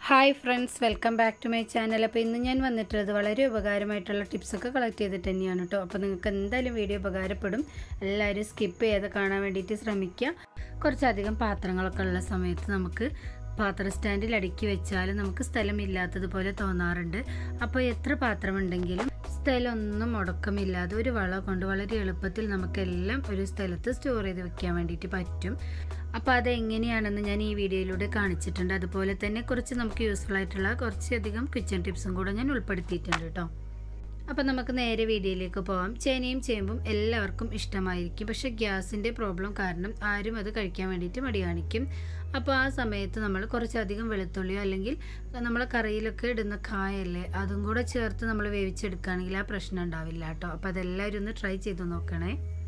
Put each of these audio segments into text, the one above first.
hi friends welcome back to my channel അപ്പോൾ ഇന്ന് ഞാൻ വന്നിട്ടുള്ളത് വളരെ ഉപകാരമായിട്ടുള്ള ടിപ്സൊക്കെ കളക്ട് ചെയ്തിട്ട് തന്നെയാണ് കേട്ടോ അപ്പോൾ നിങ്ങൾക്ക് എന്തായാലും വീഡിയോ ഉപകാരപ്പെടും എല്ലാവരും സ്കിപ്പ് ചെയ്ത് കാണാൻ വേണ്ടിയിട്ട് ശ്രമിക്കുക കുറച്ചധികം പാത്രങ്ങളൊക്കെ ഉള്ള സമയത്ത് നമുക്ക് പാത്ര സ്റ്റാൻഡിൽ അടുക്കി വെച്ചാൽ നമുക്ക് സ്ഥലമില്ലാത്തതുപോലെ തോന്നാറുണ്ട് അപ്പോൾ എത്ര പാത്രമുണ്ടെങ്കിലും സ്ഥലമൊന്നും മുടക്കമില്ലാതെ ഒരു വള കൊണ്ട് വളരെ എളുപ്പത്തിൽ നമുക്കെല്ലാം ഒരു സ്ഥലത്ത് സ്റ്റോർ ചെയ്ത് വെക്കാൻ വേണ്ടിയിട്ട് പറ്റും അപ്പോൾ അതെങ്ങനെയാണെന്ന് ഞാൻ ഈ വീഡിയോയിലൂടെ കാണിച്ചിട്ടുണ്ട് അതുപോലെ തന്നെ കുറച്ച് നമുക്ക് യൂസ്ഫുൾ ആയിട്ടുള്ള കുറച്ചധികം കിച്ചൺ ടിപ്സും കൂടെ ഞാൻ ഉൾപ്പെടുത്തിയിട്ടുണ്ട് കേട്ടോ അപ്പോൾ നമുക്ക് നേരെ വീഡിയോയിലേക്ക് പോകാം ചേനയും ചേമ്പും എല്ലാവർക്കും ഇഷ്ടമായിരിക്കും പക്ഷേ ഗ്യാസിൻ്റെ പ്രോബ്ലം കാരണം ആരും അത് കഴിക്കാൻ വേണ്ടിയിട്ട് മടി കാണിക്കും അപ്പോൾ ആ സമയത്ത് നമ്മൾ കുറച്ചധികം വെളുത്തുള്ളിയോ അല്ലെങ്കിൽ നമ്മളെ കറിയിലൊക്കെ ഇടുന്ന കായല്ലേ അതും കൂടെ ചേർത്ത് നമ്മൾ വേവിച്ചെടുക്കുകയാണെങ്കിൽ ആ പ്രശ്നം ഉണ്ടാവില്ല കേട്ടോ അപ്പോൾ അതെല്ലാവരും ഒന്ന് ട്രൈ ചെയ്ത് നോക്കണേ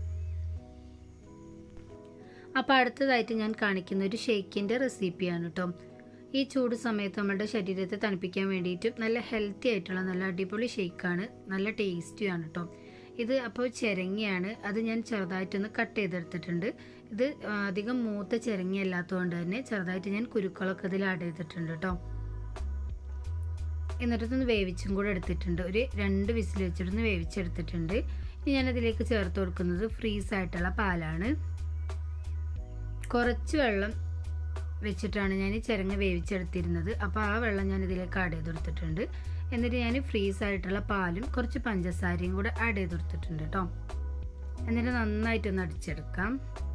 അപ്പോൾ അടുത്തതായിട്ട് ഞാൻ കാണിക്കുന്ന ഒരു ഷേക്കിൻ്റെ റെസിപ്പിയാണ് കേട്ടോ ഈ ചൂട് സമയത്ത് നമ്മുടെ ശരീരത്തെ തണുപ്പിക്കാൻ വേണ്ടിയിട്ട് നല്ല ഹെൽത്തി ആയിട്ടുള്ള നല്ല അടിപൊളി ഷേക്കാണ് നല്ല ടേസ്റ്റിയാണ് കേട്ടോ ഇത് അപ്പോൾ ചിരങ്ങിയാണ് അത് ഞാൻ ചെറുതായിട്ടൊന്ന് കട്ട് ചെയ്തെടുത്തിട്ടുണ്ട് ഇത് അധികം മൂത്ത ചിരങ്ങി അല്ലാത്തതുകൊണ്ട് തന്നെ ചെറുതായിട്ട് ഞാൻ കുരുക്കളൊക്കെ ഇതിൽ ആഡ് ചെയ്തിട്ടുണ്ട് കേട്ടോ എന്നിട്ടൊന്ന് വേവിച്ചും കൂടെ എടുത്തിട്ടുണ്ട് ഒരു രണ്ട് വിസിൽ വെച്ചിട്ടൊന്ന് വേവിച്ചെടുത്തിട്ടുണ്ട് ഇനി ഞാനതിലേക്ക് ചേർത്ത് കൊടുക്കുന്നത് ഫ്രീസ് ആയിട്ടുള്ള പാലാണ് കുറച്ച് വെള്ളം വെച്ചിട്ടാണ് ഞാൻ ഈ ചിരങ്ങ വേവിച്ചെടുത്തിരുന്നത് അപ്പോൾ ആ വെള്ളം ഞാൻ ഇതിലേക്ക് ആഡ് ചെയ്ത് കൊടുത്തിട്ടുണ്ട് എന്നിട്ട് ഞാൻ ഫ്രീസ് ആയിട്ടുള്ള പാലും കുറച്ച് പഞ്ചസാരയും കൂടെ ആഡ് ചെയ്ത് കൊടുത്തിട്ടുണ്ട് കേട്ടോ എന്നിട്ട് നന്നായിട്ടൊന്ന് അടിച്ചെടുക്കാം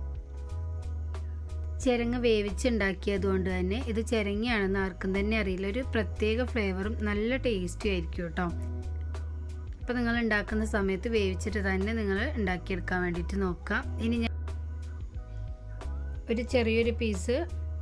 ചിരങ്ങ വേവിച്ചുണ്ടാക്കിയത് കൊണ്ട് തന്നെ ഇത് ചിരങ്ങയാണെന്ന് ആർക്കും തന്നെ അറിയില്ല ഒരു പ്രത്യേക ഫ്ലേവറും നല്ല ടേസ്റ്റും ആയിരിക്കും കേട്ടോ അപ്പോൾ നിങ്ങൾ ഉണ്ടാക്കുന്ന സമയത്ത് വേവിച്ചിട്ട് തന്നെ നിങ്ങൾ ഉണ്ടാക്കിയെടുക്കാൻ വേണ്ടിയിട്ട് നോക്കാം ഇനി ഞാൻ ഒരു ചെറിയൊരു പീസ്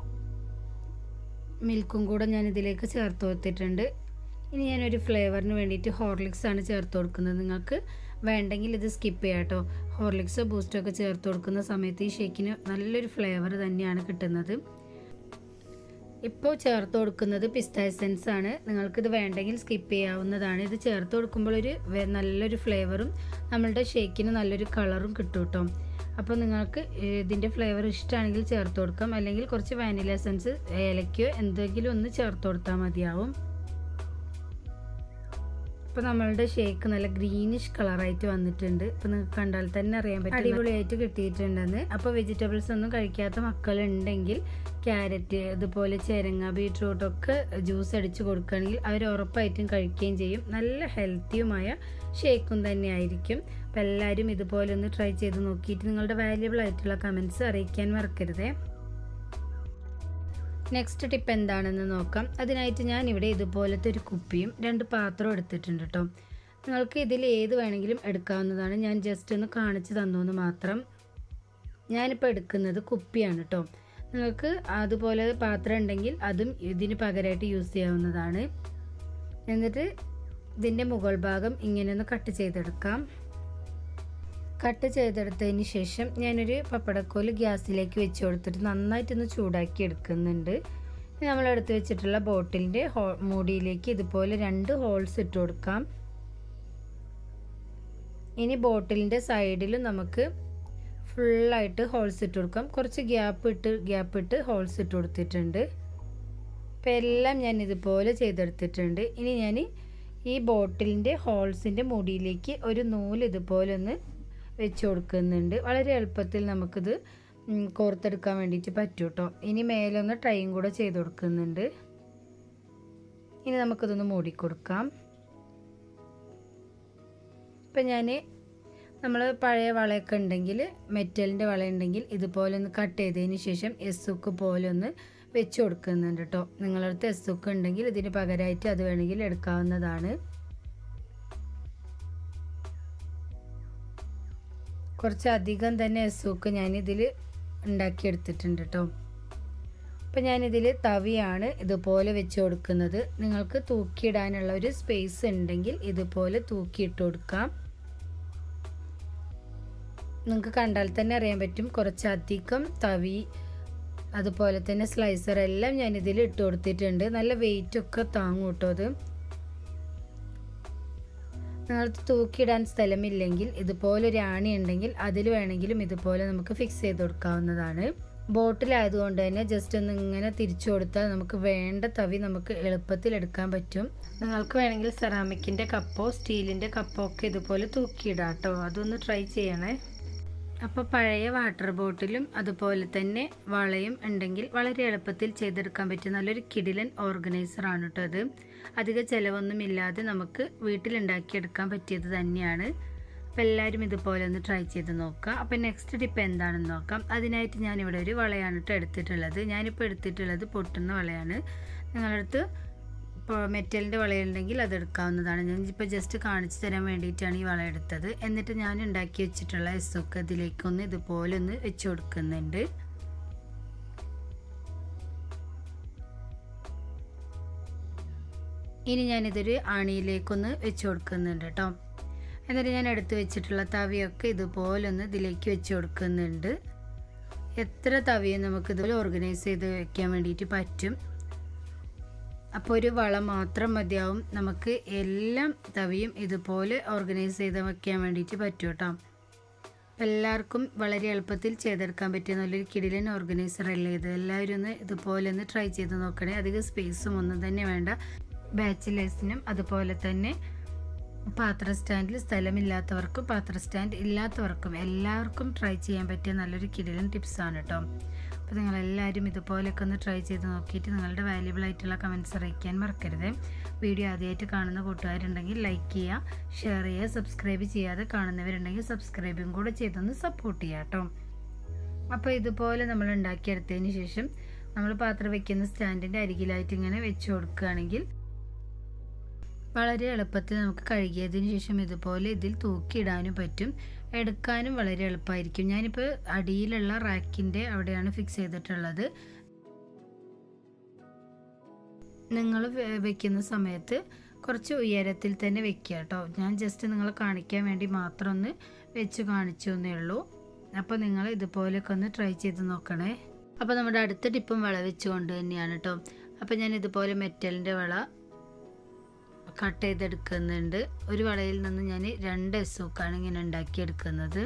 മിൽക്കും കൂടെ ഞാൻ ഇതിലേക്ക് ചേർത്ത് കൊടുത്തിട്ടുണ്ട് ഇനി ഞാനൊരു ഫ്ലേവറിന് വേണ്ടിയിട്ട് ഹോർലിക്സ് ആണ് ചേർത്ത് കൊടുക്കുന്നത് നിങ്ങൾക്ക് വേണ്ടെങ്കിൽ ഇത് സ്കിപ്പ് ചെയ്യാം കേട്ടോ ഹോർലിക്സോ ബൂസ്റ്റോ ഒക്കെ ചേർത്ത് കൊടുക്കുന്ന സമയത്ത് ഈ ഷേക്കിന് നല്ലൊരു ഫ്ലേവർ തന്നെയാണ് കിട്ടുന്നത് ഇപ്പോൾ ചേർത്ത് കൊടുക്കുന്നത് പിസ്ത എസൻസ് ആണ് നിങ്ങൾക്കിത് വേണ്ടെങ്കിൽ സ്കിപ്പ് ചെയ്യാവുന്നതാണ് ഇത് ചേർത്ത് കൊടുക്കുമ്പോൾ ഒരു നല്ലൊരു ഫ്ലേവറും നമ്മളുടെ ഷേക്കിന് നല്ലൊരു കളറും കിട്ടും കേട്ടോ അപ്പോൾ നിങ്ങൾക്ക് ഇതിൻ്റെ ഫ്ലേവർ ഇഷ്ടമാണെങ്കിൽ ചേർത്ത് കൊടുക്കാം അല്ലെങ്കിൽ കുറച്ച് വാനില എസൻസ് ഏലക്കയോ എന്തെങ്കിലും ഒന്ന് ചേർത്ത് കൊടുത്താൽ മതിയാവും അപ്പോൾ നമ്മളുടെ ഷേക്ക് നല്ല ഗ്രീനിഷ് കളറായിട്ട് വന്നിട്ടുണ്ട് ഇപ്പോൾ നിങ്ങൾക്ക് കണ്ടാൽ തന്നെ അറിയാൻ പറ്റും അടിപൊളിയായിട്ട് കിട്ടിയിട്ടുണ്ടെന്ന് അപ്പോൾ വെജിറ്റബിൾസ് ഒന്നും കഴിക്കാത്ത മക്കളുണ്ടെങ്കിൽ ക്യാരറ്റ് അതുപോലെ ചിരങ്ങ ബീട്രൂട്ട് ഒക്കെ ജ്യൂസ് അടിച്ച് കൊടുക്കുകയാണെങ്കിൽ അവർ ഉറപ്പായിട്ടും കഴിക്കുകയും ചെയ്യും നല്ല ഹെൽത്തിയുമായ ഷേക്കും തന്നെ ആയിരിക്കും അപ്പോൾ എല്ലാവരും ഇതുപോലെ ഒന്ന് ട്രൈ ചെയ്ത് നോക്കിയിട്ട് നിങ്ങളുടെ വാല്യബിൾ ആയിട്ടുള്ള കമൻറ്റ്സ് അറിയിക്കാൻ മറക്കരുതേ നെക്സ്റ്റ് ടിപ്പ് എന്താണെന്ന് നോക്കാം അതിനായിട്ട് ഞാൻ ഇവിടെ ഇതുപോലത്തെ ഒരു കുപ്പിയും രണ്ട് പാത്രവും എടുത്തിട്ടുണ്ട് കേട്ടോ നിങ്ങൾക്ക് ഇതിൽ ഏത് വേണമെങ്കിലും എടുക്കാവുന്നതാണ് ഞാൻ ജസ്റ്റ് ഒന്ന് കാണിച്ചു തന്നു എന്ന് മാത്രം ഞാനിപ്പോൾ എടുക്കുന്നത് കുപ്പിയാണ് കേട്ടോ നിങ്ങൾക്ക് അതുപോലെ പാത്രം ഉണ്ടെങ്കിൽ അതും ഇതിന് പകരമായിട്ട് യൂസ് ചെയ്യാവുന്നതാണ് എന്നിട്ട് ഇതിൻ്റെ മുകൾ ഭാഗം ഇങ്ങനെ ഒന്ന് കട്ട് ചെയ്തെടുക്കാം കട്ട് ചെയ്തെടുത്തതിന് ശേഷം ഞാനൊരു പപ്പടക്കോല് ഗ്യാസിലേക്ക് വെച്ച് കൊടുത്തിട്ട് നന്നായിട്ടൊന്ന് ചൂടാക്കി എടുക്കുന്നുണ്ട് നമ്മൾ എടുത്ത് വെച്ചിട്ടുള്ള ബോട്ടിലിൻ്റെ ഹോ മൂടിയിലേക്ക് ഇതുപോലെ രണ്ട് ഹോൾസ് ഇട്ട് കൊടുക്കാം ഇനി ബോട്ടിലിൻ്റെ സൈഡിലും നമുക്ക് ഫുള്ളായിട്ട് ഹോൾസ് ഇട്ട് കൊടുക്കാം കുറച്ച് ഗ്യാപ്പ് ഇട്ട് ഗ്യാപ്പ് ഇട്ട് ഹോൾസ് ഇട്ട് കൊടുത്തിട്ടുണ്ട് അപ്പോൾ എല്ലാം ഞാൻ ഇതുപോലെ ചെയ്തെടുത്തിട്ടുണ്ട് ഇനി ഞാൻ ഈ ബോട്ടിലിൻ്റെ ഹോൾസിൻ്റെ മുടിയിലേക്ക് ഒരു നൂല് ഇതുപോലെ ഒന്ന് വെച്ച് കൊടുക്കുന്നുണ്ട് വളരെ എളുപ്പത്തിൽ നമുക്കിത് കോർത്തെടുക്കാൻ വേണ്ടിയിട്ട് പറ്റും കേട്ടോ ഇനി മേലൊന്ന് ട്രൈയും കൂടെ ചെയ്ത് കൊടുക്കുന്നുണ്ട് ഇനി നമുക്കിതൊന്ന് മൂടിക്കൊടുക്കാം ഇപ്പം ഞാൻ നമ്മൾ പഴയ വളയൊക്കെ ഉണ്ടെങ്കിൽ മെറ്റലിൻ്റെ വള ഉണ്ടെങ്കിൽ ഇതുപോലെ ഒന്ന് കട്ട് ചെയ്തതിന് ശേഷം എസ്സുക്ക് പോലെ ഒന്ന് വെച്ച് കൊടുക്കുന്നുണ്ട് കേട്ടോ നിങ്ങളടുത്ത് എസ്സുക്ക് ഉണ്ടെങ്കിൽ ഇതിന് പകരമായിട്ട് അത് വേണമെങ്കിൽ എടുക്കാവുന്നതാണ് കുറച്ചധികം തന്നെ എസ്സുക്ക് ഞാനിതിൽ ഉണ്ടാക്കിയെടുത്തിട്ടുണ്ട് കേട്ടോ അപ്പം ഞാനിതിൽ തവിയാണ് ഇതുപോലെ വെച്ച് കൊടുക്കുന്നത് നിങ്ങൾക്ക് തൂക്കിയിടാനുള്ള ഒരു സ്പേസ് ഉണ്ടെങ്കിൽ ഇതുപോലെ തൂക്കിയിട്ട് കൊടുക്കാം നിങ്ങൾക്ക് കണ്ടാൽ തന്നെ അറിയാൻ പറ്റും കുറച്ചധികം തവി അതുപോലെ തന്നെ സ്ലൈസർ എല്ലാം ഞാൻ ഇതിൽ ഇട്ട് കൊടുത്തിട്ടുണ്ട് നല്ല വെയിറ്റ് ഒക്കെ താങ്ങും കേട്ടോ അത് നിങ്ങൾക്ക് തൂക്കിയിടാൻ സ്ഥലമില്ലെങ്കിൽ ഇതുപോലെ ഒരു ആണി ഉണ്ടെങ്കിൽ അതിൽ വേണമെങ്കിലും ഇതുപോലെ നമുക്ക് ഫിക്സ് ചെയ്ത് കൊടുക്കാവുന്നതാണ് ബോട്ടിലായതുകൊണ്ട് തന്നെ ജസ്റ്റ് ഒന്ന് ഇങ്ങനെ തിരിച്ചു കൊടുത്താൽ നമുക്ക് വേണ്ട തവി നമുക്ക് എളുപ്പത്തിൽ എടുക്കാൻ പറ്റും നിങ്ങൾക്ക് വേണമെങ്കിൽ സെറാമിക്കിൻ്റെ കപ്പോ സ്റ്റീലിൻ്റെ കപ്പോ ഒക്കെ ഇതുപോലെ തൂക്കിയിടാം കേട്ടോ അതൊന്ന് ട്രൈ ചെയ്യണേ അപ്പോൾ പഴയ വാട്ടർ ബോട്ടിലും അതുപോലെ തന്നെ വളയും ഉണ്ടെങ്കിൽ വളരെ എളുപ്പത്തിൽ ചെയ്തെടുക്കാൻ പറ്റിയ നല്ലൊരു കിടിലൻ ഓർഗനൈസറാണ് കേട്ടോ അത് അധിക ചിലവൊന്നുമില്ലാതെ നമുക്ക് വീട്ടിലുണ്ടാക്കിയെടുക്കാൻ പറ്റിയത് തന്നെയാണ് അപ്പോൾ എല്ലാവരും ഇതുപോലെ ഒന്ന് ട്രൈ ചെയ്ത് നോക്കുക അപ്പോൾ നെക്സ്റ്റ് ടിപ്പ് എന്താണെന്ന് നോക്കാം അതിനായിട്ട് ഞാനിവിടെ ഒരു വളയാണ് കേട്ടോ എടുത്തിട്ടുള്ളത് ഞാനിപ്പോൾ എടുത്തിട്ടുള്ളത് പൊട്ടുന്ന വളയാണ് നിങ്ങളടുത്ത് ഇപ്പോൾ മെറ്റലിൻ്റെ വളയുണ്ടെങ്കിൽ അത് എടുക്കാവുന്നതാണ് ഞാൻ ഇപ്പോൾ ജസ്റ്റ് കാണിച്ചു തരാൻ വേണ്ടിയിട്ടാണ് ഈ വള എടുത്തത് എന്നിട്ട് ഞാൻ ഉണ്ടാക്കി വെച്ചിട്ടുള്ള എസ്സൊക്കെ ഇതിലേക്കൊന്ന് ഇതുപോലെ ഒന്ന് വെച്ച് കൊടുക്കുന്നുണ്ട് ഇനി ഞാനിതൊരു ആണിയിലേക്കൊന്ന് വെച്ച് കൊടുക്കുന്നുണ്ട് കേട്ടോ എന്നിട്ട് ഞാൻ എടുത്തു വെച്ചിട്ടുള്ള തവിയൊക്കെ ഇതുപോലെ ഒന്ന് ഇതിലേക്ക് വെച്ച് കൊടുക്കുന്നുണ്ട് എത്ര തവിയും നമുക്ക് ഇതുപോലെ ഓർഗനൈസ് ചെയ്ത് വെക്കാൻ വേണ്ടിയിട്ട് പറ്റും അപ്പോൾ ഒരു വള മാത്രം മതിയാവും നമുക്ക് എല്ലാം തവിയും ഇതുപോലെ ഓർഗനൈസ് ചെയ്ത് വെക്കാൻ വേണ്ടിയിട്ട് പറ്റും കേട്ടോ എല്ലാവർക്കും വളരെ എളുപ്പത്തിൽ ചെയ്തെടുക്കാൻ പറ്റിയ നല്ലൊരു കിടിലൻ ഓർഗനൈസർ അല്ലേ ഇത് എല്ലാവരും ഒന്ന് ഇതുപോലെ ഒന്ന് ട്രൈ ചെയ്ത് നോക്കണേ അധികം സ്പേസും ഒന്നും തന്നെ വേണ്ട ബാച്ചിലേഴ്സിനും അതുപോലെ തന്നെ പാത്ര സ്റ്റാൻഡിൽ സ്ഥലമില്ലാത്തവർക്കും പാത്ര സ്റ്റാൻഡ് ഇല്ലാത്തവർക്കും എല്ലാവർക്കും ട്രൈ ചെയ്യാൻ പറ്റിയ നല്ലൊരു കിടിലൻ ടിപ്സാണ് കേട്ടോ അപ്പോൾ നിങ്ങളെല്ലാവരും ഇതുപോലെയൊക്കെ ഒന്ന് ട്രൈ ചെയ്ത് നോക്കിയിട്ട് നിങ്ങളുടെ വാല്യുബിൾ ആയിട്ടുള്ള കമൻറ്റ്സ് അറിയിക്കാൻ മറക്കരുത് വീഡിയോ ആദ്യമായിട്ട് കാണുന്ന കൂട്ടുകാരുണ്ടെങ്കിൽ ലൈക്ക് ചെയ്യുക ഷെയർ ചെയ്യുക സബ്സ്ക്രൈബ് ചെയ്യാതെ കാണുന്നവരുണ്ടെങ്കിൽ സബ്സ്ക്രൈബും കൂടെ ചെയ്തൊന്ന് സപ്പോർട്ട് ചെയ്യുക കേട്ടോ അപ്പോൾ ഇതുപോലെ നമ്മൾ ഉണ്ടാക്കിയെടുത്തതിന് ശേഷം നമ്മൾ പാത്രം വെക്കുന്ന സ്റ്റാൻഡിൻ്റെ അരികിലായിട്ട് ഇങ്ങനെ വെച്ച് കൊടുക്കുകയാണെങ്കിൽ വളരെ എളുപ്പത്തിൽ നമുക്ക് കഴുകിയതിന് ശേഷം ഇതുപോലെ ഇതിൽ തൂക്കിയിടാനും പറ്റും എടുക്കാനും വളരെ എളുപ്പമായിരിക്കും ഞാനിപ്പോൾ അടിയിലുള്ള റാക്കിൻ്റെ അവിടെയാണ് ഫിക്സ് ചെയ്തിട്ടുള്ളത് നിങ്ങൾ വെക്കുന്ന സമയത്ത് കുറച്ച് ഉയരത്തിൽ തന്നെ വെക്കുക കേട്ടോ ഞാൻ ജസ്റ്റ് നിങ്ങളെ കാണിക്കാൻ വേണ്ടി മാത്രം ഒന്ന് വെച്ച് കാണിച്ചു എന്നേ ഉള്ളൂ അപ്പോൾ നിങ്ങൾ ഇതുപോലെയൊക്കെ ഒന്ന് ട്രൈ ചെയ്ത് നോക്കണേ അപ്പോൾ നമ്മുടെ അടുത്ത ടിപ്പും വള വെച്ചുകൊണ്ട് തന്നെയാണ് കേട്ടോ അപ്പോൾ ഞാൻ ഇതുപോലെ മെറ്റലിൻ്റെ വള കട്ട് ചെയ്തെടുക്കുന്നുണ്ട് ഒരു വളയിൽ നിന്ന് ഞാൻ രണ്ട് എസൂക്കാണ് ഇങ്ങനെ ഉണ്ടാക്കിയെടുക്കുന്നത്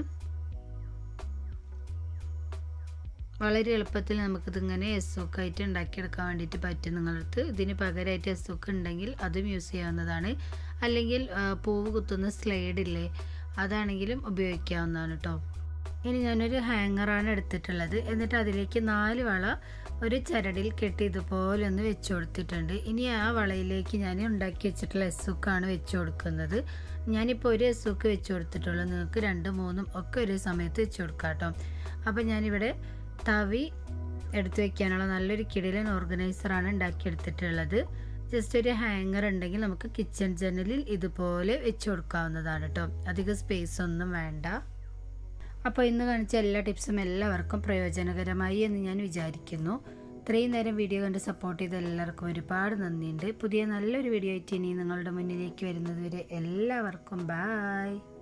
വളരെ എളുപ്പത്തിൽ നമുക്കിതിങ്ങനെ എസൂക്കായിട്ട് ഉണ്ടാക്കിയെടുക്കാൻ വേണ്ടിയിട്ട് പറ്റും നിങ്ങളടുത്ത് ഇതിന് പകരമായിട്ട് എസൂക്ക് ഉണ്ടെങ്കിൽ അതും യൂസ് ചെയ്യാവുന്നതാണ് അല്ലെങ്കിൽ പൂവ് കുത്തുന്ന സ്ലൈഡില്ലേ അതാണെങ്കിലും ഉപയോഗിക്കാവുന്നതാണ് കേട്ടോ ഇനി ഞാനൊരു ഹാങ്ങറാണ് എടുത്തിട്ടുള്ളത് എന്നിട്ട് അതിലേക്ക് നാല് വള ഒരു ചരടിൽ കെട്ടി ഇതുപോലെ ഒന്ന് വെച്ച് കൊടുത്തിട്ടുണ്ട് ഇനി ആ വളയിലേക്ക് ഞാൻ ഉണ്ടാക്കി വെച്ചിട്ടുള്ള എസ്സുക്കാണ് വെച്ച് കൊടുക്കുന്നത് ഞാനിപ്പോൾ ഒരു എസ്സുക്ക് വെച്ച് കൊടുത്തിട്ടുള്ളൂ നിങ്ങൾക്ക് രണ്ട് മൂന്നും ഒക്കെ ഒരു സമയത്ത് വെച്ച് കൊടുക്കാം കേട്ടോ അപ്പോൾ ഞാനിവിടെ തവി എടുത്തു വെക്കാനുള്ള നല്ലൊരു കിടിലൻ ഓർഗനൈസറാണ് ഉണ്ടാക്കിയെടുത്തിട്ടുള്ളത് ജസ്റ്റ് ഒരു ഹാങ്ങർ ഉണ്ടെങ്കിൽ നമുക്ക് കിച്ചൺ ജനലിൽ ഇതുപോലെ വെച്ച് കൊടുക്കാവുന്നതാണ് കേട്ടോ അധികം സ്പേസ് ഒന്നും വേണ്ട അപ്പോൾ ഇന്ന് കാണിച്ച എല്ലാ ടിപ്സും എല്ലാവർക്കും പ്രയോജനകരമായി എന്ന് ഞാൻ വിചാരിക്കുന്നു ഇത്രയും നേരം വീഡിയോ കണ്ട് സപ്പോർട്ട് ചെയ്ത എല്ലാവർക്കും ഒരുപാട് നന്ദിയുണ്ട് പുതിയ നല്ലൊരു വീഡിയോ ആയിട്ട് ഇനി നിങ്ങളുടെ മുന്നിലേക്ക് വരുന്നത് വരെ എല്ലാവർക്കും ബായ്